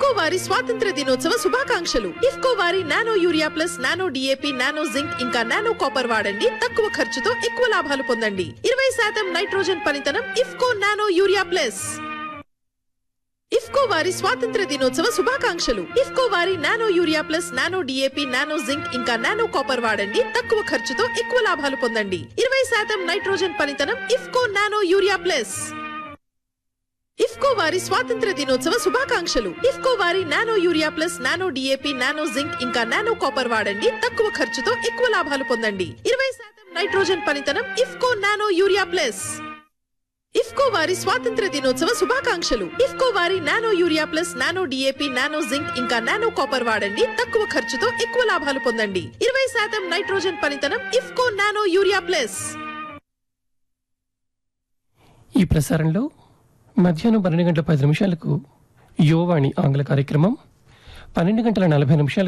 ఇఫ్కో వారి స్వాతంత్ర దినోత్సవ శుభాకాంక్షలు ఇఫ్కో వారి nano urea plus nano DAP nano zinc ఇంకా నానో కాపర్ వాడండి తక్కువ ఖర్చుతో ఎక్కువ లాభాలు పొందండి ఇరవై శాతం నైట్రోజన్ పనితనం IFFCO nano urea plus IFFCO వారి స్వాతంత్ర దినోత్సవ శుభాకాంక్షలు ఇఫ్కో వారి nano urea plus nano DAP nano zinc ఇంకా నానో కాపర్ వాడండి తక్కువ ఖర్చుతో ఎక్కువ లాభాలు పొందండి ఇరవై శాతం నైట్రోజన్ పనితనం IFFCO nano urea plus IFFCO వారి స్వాతంత్ర దినోత్సవ శుభాకాంక్షలు ఇఫ్కో వారి nano urea plus nano DAP nano zinc ఇంకా నానో కాపర్ వాడండి తక్కువ ఖర్చుతో ఎక్కువ లాభాలు పొందండి ఇరవై శాతం నైట్రోజన్ పనితనం IFFCO nano urea plus IFFCO వారి స్వాతంత్ర దినోత్సవ శుభాకాంక్షలు ఇఫ్కో వారి nano urea plus nano DAP nano zinc ఇంకా నానో కాపర్ వాడండి తక్కువ ఖర్చుతో ఎక్కువ లాభాలు పొందండి ఇరవై శాతం నైట్రోజన్ పనితనం ఇఫ్కో నానో యూరియా ప్లస్ ఈ ప్రసారంలో మధ్యాహ్నం పన్నెండు గంటల పది నిమిషాలకు యువవాణి ఆంగ్ల కార్యక్రమం పన్నెండు గంటల నలభై నిమిషాలకు